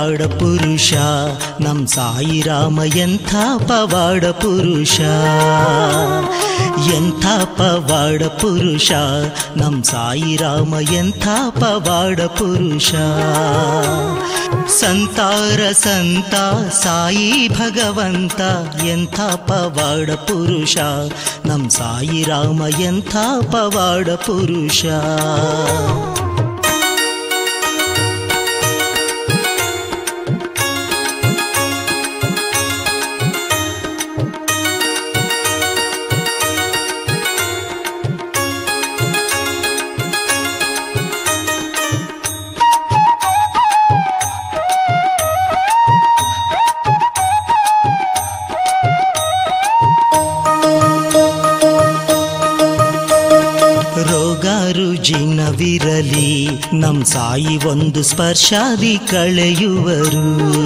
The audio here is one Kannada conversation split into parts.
ಪವಾಡ ಪುರುಷ ನಮ್ ಸಾಯಿರಾಮ ಎಂಥ ಪವಾಡ ಪುರುಷ ಎಂಥ ಪವಾಡ ಪುರುಷ ನಮ್ ಸಾಯಿರಾಮ ಎಂಥ ಪವಾಡ ಪುರುಷ ಸಂತಾರ ಸಂತ ಸಾಯಿ ಭಗವಂತ ಎಂಥ ಪವಾಡ ಪುರುಷ ನಮ್ ಸಾಯಿರಾಮ ಎಂಥ ಪವಾಡ ಪುರುಷ ರೋಗ ರುಜಿನವಿರಲಿ ನಮ್ ಸಾಯಿ ಒಂದು ಸ್ಪರ್ಶಾದಿ ಕಳೆಯುವರು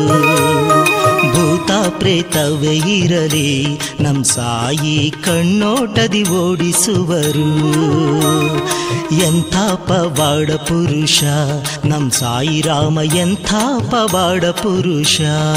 ಭೂತ ಪ್ರೇತವೇ ಇರಲಿ ನಮ್ ಸಾಯಿ ಕಣ್ಣೋಟದಿ ಓಡಿಸುವರು ಎಂಥ ಪವಾಡ ಪುರುಷ ನಮ್ ಸಾಯಿ ರಾಮ ಎಂಥ ಪವಾಡ ಪುರುಷ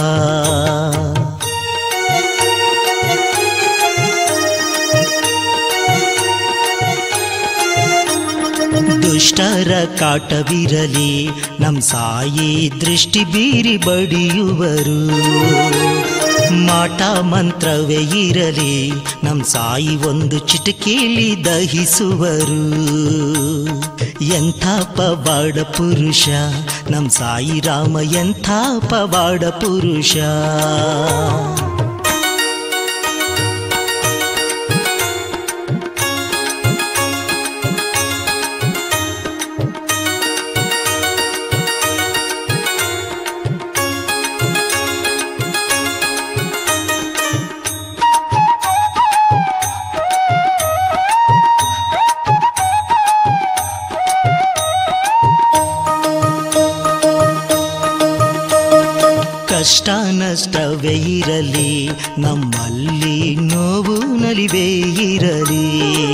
ದುಷ್ಟರ ಕಾಟವಿರಲಿ ನಮ್ ಸಾಯಿ ದೃಷ್ಟಿ ಬೀರಿ ಬಡಿಯುವರು ಮಾಟ ಮಂತ್ರವೇ ಇರಲಿ ನಮ್ ಸಾಯಿ ಒಂದು ಚಿಟಕೇಲಿ ದಹಿಸುವರು ಎಂಥ ಪವಾಡ ಪುರುಷ ನಮ್ ಸಾಯಿ ರಾಮ ಎಂಥ ಪವಾಡ ಪುರುಷ ಕಷ್ಟ ನಷ್ಟವೇ ಇರಲಿ ನಮ್ಮಲ್ಲಿ ನೋವು ನಲಿವೇ ಇರಲಿ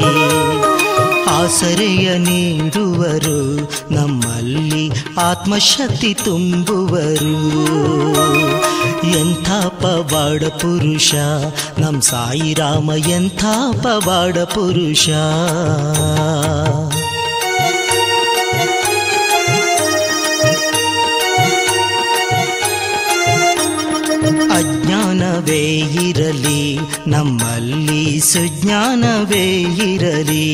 ಆಸರೆಯ ನೀಡುವರು ನಮ್ಮಲ್ಲಿ ಆತ್ಮಶಕ್ತಿ ತುಂಬುವರು ಎಂಥ ಪವಾಡ ಪುರುಷ ನಮ್ ಸಾಯಿ ರಾಮ ಎಂಥ ಪವಾಡ ಪುರುಷ ಅಜ್ಞಾನವೇ ಇರಲಿ ನಮ್ಮಲ್ಲಿ ಸುಜ್ಞಾನವೇ ಇರಲಿ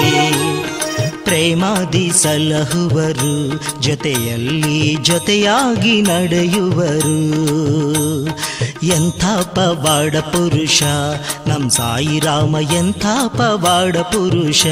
ಪ್ರೇಮಾದಿ ಸಲಹುವರು ಜೊತೆಯಲ್ಲಿ ಜೊತೆಯಾಗಿ ನಡೆಯುವರು ಎಂಥ ಪವಾಡ ಪುರುಷ ನಮ್ ಸಾಯಿ ರಾಮ ಎಂಥ ಪವಾಡ ಪುರುಷ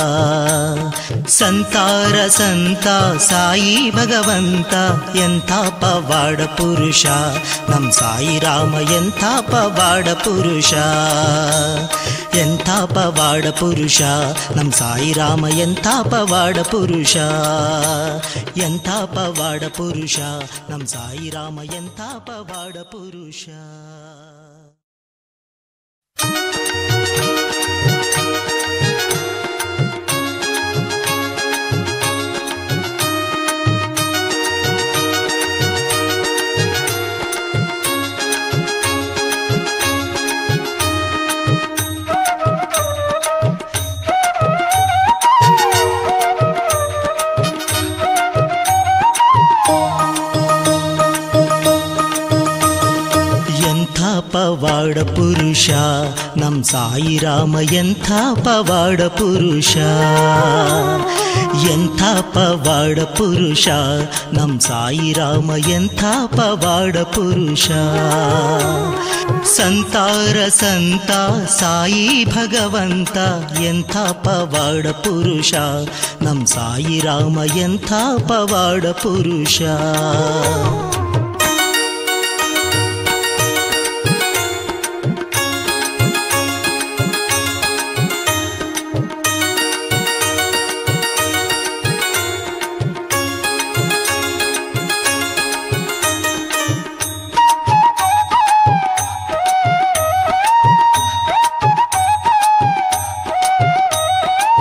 ಸಂತಾರ ಸಂತ ಸಾಯಿ ಭಗವಂತ ಎಂಥ ಪವಾಡ ಪುರುಷ ನಮ್ ಸಾಯಿ ರಾಮ ಎಂಥ ಪವಾಡ ಪುರುಷ ಎಂಥ ಪವಾಡ ಪುರುಷ ನಮ್ ಸಾಯಿ ರಾಮ ಎಂಥ ಪವಾಡ ಪುರುಷ ಎಂಥ ಪವಾಡ ಪುರುಷ ನಮ್ ಸಾಯಿ ರಾಮ ಎಂಥ ಪವಾಡ ಪುರುಷ ಎಂಥ ಪವಾಡ ಪುರುಷ ನಮ್ ಸಾಯಿ ರಾಮ ಎಂಥ ಪವಾಡ ಪುರುಷ ಎಂಥ ಪವಾಡ ಪುರುಷ ನಮ್ ಸಾಯಿ ರಾಮ ಎಂಥ ಪವಾಡ ಪುರುಷ ಸಂತಾರ ಸಂತ ಸಾಯಿ ಭಗವಂತ ಎಂಥ ಪವಾಡ ಪುರುಷ ನಮ್ ಸಾಯಿ ರಾಮ ಎಂಥ ಪವಾಡ ಪುರುಷ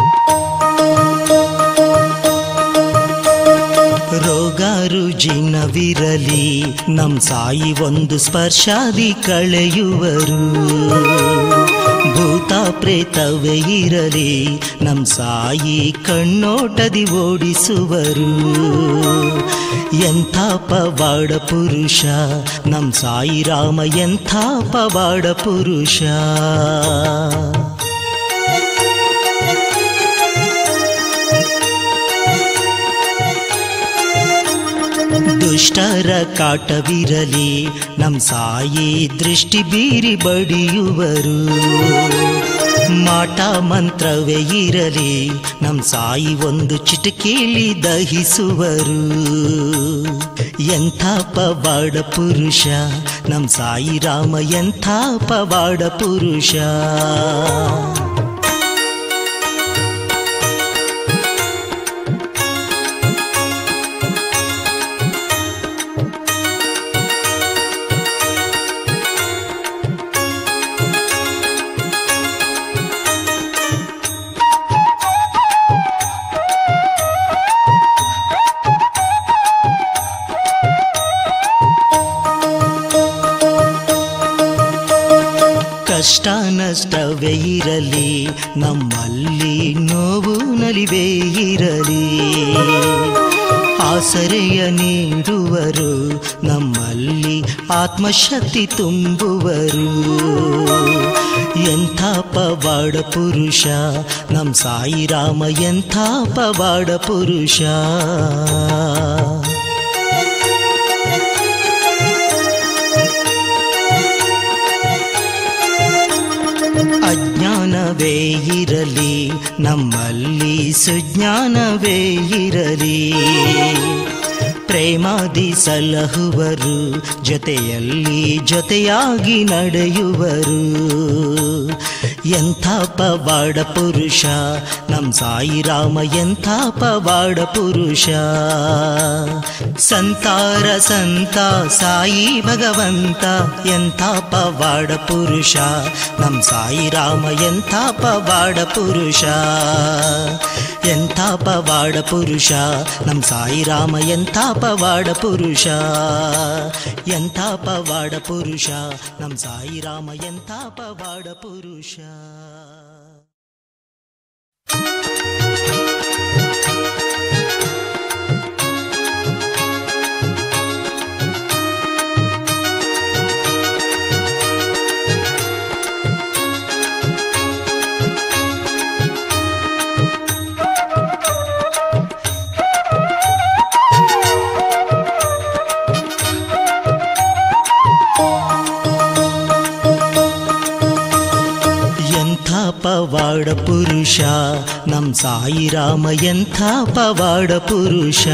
ರೋಗ ರುಜಿನವಿರಲಿ ನೋವಿರಲಿ ನಮ್ ಸಾಯಿ ಒಂದು ಸ್ಪರ್ಶಾದಿ ಕಳೆಯುವರು ಭೂತ ಪ್ರೇತವೇ ಇರಲಿ ನಮ್ ಸಾಯಿ ಕಣ್ಣೋಟದಿ ಓಡಿಸುವರು ಎಂಥ ಪವಾಡ ಪುರುಷ ನಮ್ ಸಾಯಿ ರಾಮ ಎಂಥ ಪವಾಡ ಪುರುಷ ದುಷ್ಟರ ಕಾಟವಿರಲಿ ನಮ್ ಸಾಯಿ ದೃಷ್ಟಿ ಬೀರಿ ಬಡಿಯುವರು ಮಾಟ ಮಂತ್ರವೇ ಇರಲಿ ನಮ್ ಸಾಯಿ ಒಂದು ಚಿಟಕೇಲಿ ದಹಿಸುವರು ಎಂಥ ಪವಾಡ ಪುರುಷ ನಮ್ ಸಾಯಿ ರಾಮ ಎಂಥ ಪವಾಡ ಪುರುಷ ಕಷ್ಟ ನಷ್ಟವೇ ಇರಲಿ ನಮ್ಮಲ್ಲಿ ನೋವು ನಲಿವೇ ಇರಲಿ ಆಸರೆಯ ನೀಡುವರು ನಮ್ಮಲ್ಲಿ ಆತ್ಮಶಕ್ತಿ ತುಂಬುವರು ಎಂಥ ಪವಾಡ ಪುರುಷ ನಮ್ ಸಾಯಿ ರಾಮ ಎಂಥ ಪವಾಡ ಪುರುಷ ಅಜ್ಞಾನವೇ ಇರಲಿ ನಮ್ಮಲ್ಲಿ ಸುಜ್ಞಾನವೇ ಇರಲಿ ಪ್ರೇಮಾದಿ ಸಲಹುವರು ಜೊತೆಯಲ್ಲಿ ಜೊತೆಯಾಗಿ ನಡೆಯುವರು ಎಂಥ ಪವಾಡ ಪುರುಷ ನಮ್ ಸಾಯಿ ರಾಮ ಎಂಥ ಪವಾಡ ಪುರುಷ ಸಂತಾರ ಸಂತ ಸಾಯಿ ಭಗವಂತ ಎಂಥ ಪವಾಡ ಪುರುಷ ನಮ್ ಸಾಯಿ ರಾಮ ಎಂಥ ಪವಾಡ ಪುರುಷ ಎಂಥ ಪವಾಡ ಪುರುಷ ನಮ್ ಸಾಯಿ ರಾಮ ಎಂಥ ಪವಾಡ ಪುರುಷ ಎಂಥ ಪವಾಡ ಪುರುಷ ನಮ್ ಸಾಯಿ ರಾಮ ಎಂಥ ಪವಾಡ ಪುರುಷ ಎಂಥ ಪವಾಡ ಪುರುಷ ನಮ್ ಸಾಯಿ ರಾಮ ಎಂಥ ಪವಾಡ ಪುರುಷ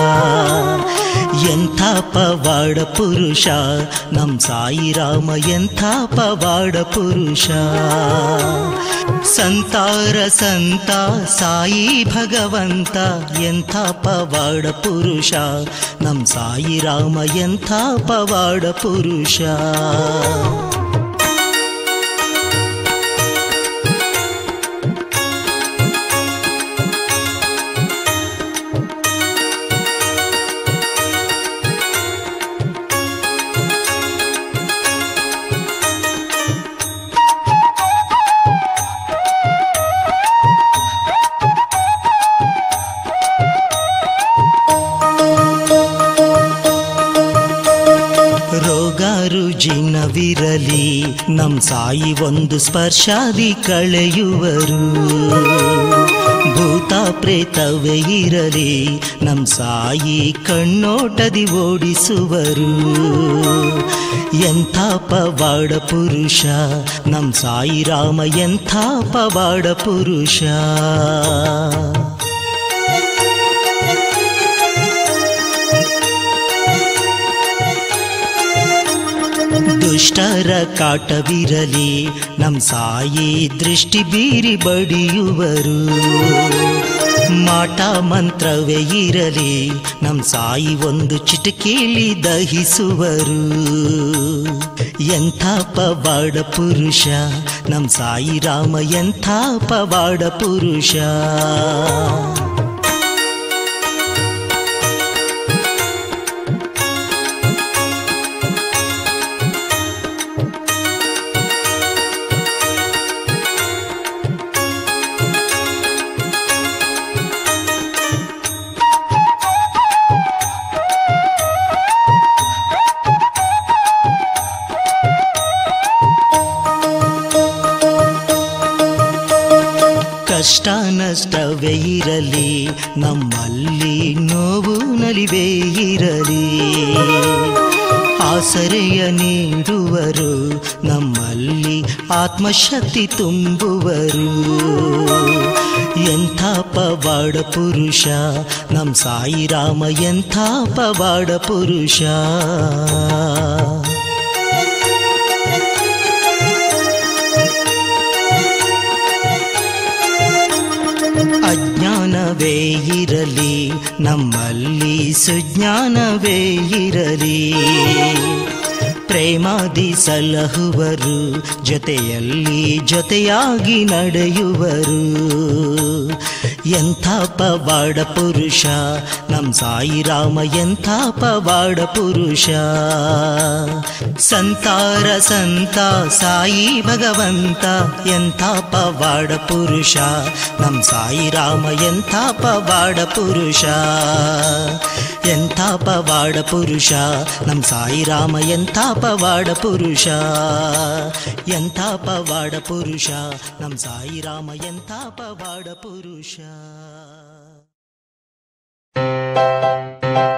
ಎಂಥ ಪವಾಡ ಪುರುಷ ನಮ್ ಸಾಯಿ ರಾಮ ಎಂಥ ಪವಾಡ ಪುರುಷ ಸಂತಾರ ಸಂತ ಸಾಯಿ ಭಗವಂತ ಎಂಥ ಪವಾಡ ಪುರುಷ ನಮ್ ಸಾಯಿ ರಾಮ ಎಂಥ ಪವಾಡ ಪುರುಷ ರೋಗ ರುಜಿನವಿರಲಿ ನಮ್ ಸಾಯಿ ಒಂದು ಸ್ಪರ್ಶಾದಿ ಕಳೆಯುವರು ಭೂತ ಪ್ರೇತವೇ ಇರಲಿ ನಮ್ ಸಾಯಿ ಕಣ್ಣೋಟದಿ ಓಡಿಸುವರು ಎಂಥ ಪವಾಡ ಪುರುಷ ನಮ್ ಸಾಯಿ ರಾಮ ಎಂಥ ಪವಾಡ ಪುರುಷ ದುಷ್ಟರ ಕಾಟವಿರಲಿ ನಮ್ ಸಾಯಿ ದೃಷ್ಟಿ ಬೀರಿ ಬಡಿಯುವರು ಮಾಟ ಮಂತ್ರವೇ ಇರಲಿ ನಮ್ ಸಾಯಿ ಒಂದು ಚಿಟಕೇಲಿ ದಹಿಸುವರು ಎಂಥ ಪವಾಡ ಪುರುಷ ನಮ್ ಸಾಯಿ ರಾಮ ಎಂಥ ಪವಾಡ ಪುರುಷ ಕಷ್ಟ ನಷ್ಟವೇ ಇರಲಿ ನಮ್ಮಲ್ಲಿ ನೋವು ನಲಿವೇ ಇರಲಿ ಆಸರೆಯ ನೀಡುವರು ನಮ್ಮಲ್ಲಿ ಆತ್ಮಶಕ್ತಿ ತುಂಬುವರು ಎಂಥ ಪವಾಡ ಪುರುಷ ನಮ್ ಸಾಯಿರಾಮ ಎಂಥ ಪವಾಡ ಪುರುಷ ಅಜ್ಞಾನವೇ ಇರಲಿ ನಮ್ಮಲ್ಲಿ ಸುಜ್ಞಾನವೇ ಇರಲಿ ಪ್ರೇಮಾದಿ ಸಲಹುವರು ಜೊತೆಯಲ್ಲಿ ಜೊತೆಯಾಗಿ ನಡೆಯುವರು ಎಂಥ ಪವಾಡ ಪುರುಷ ನಮ್ ಸಾಯಿರಾಮ ಎಂಥ ಪವಾಡ ಪುರುಷ ಸಂತಾರ ಸಂತ ಸಾಯಿ ಭಗವಂತ ಎಂಥ ಪವಾಡ ಪುರುಷ ನಮ್ ಸಾಯಿರಾಮ ಎಂಥ ಪವಾಡ ಪುರುಷ ಎಂಥ ಪವಾಡ ಪುರುಷ ನಮ್ ಸಾಯಿರಾಮ ಎಂಥ ಪವಾಡ ಪುರುಷ ಎಂಥ ಪವಾಡ ಪುರುಷ ನಮ್ ಸಾಯಿರಾಮ ಎಂಥ ಪವಾಡ ಪುರುಷ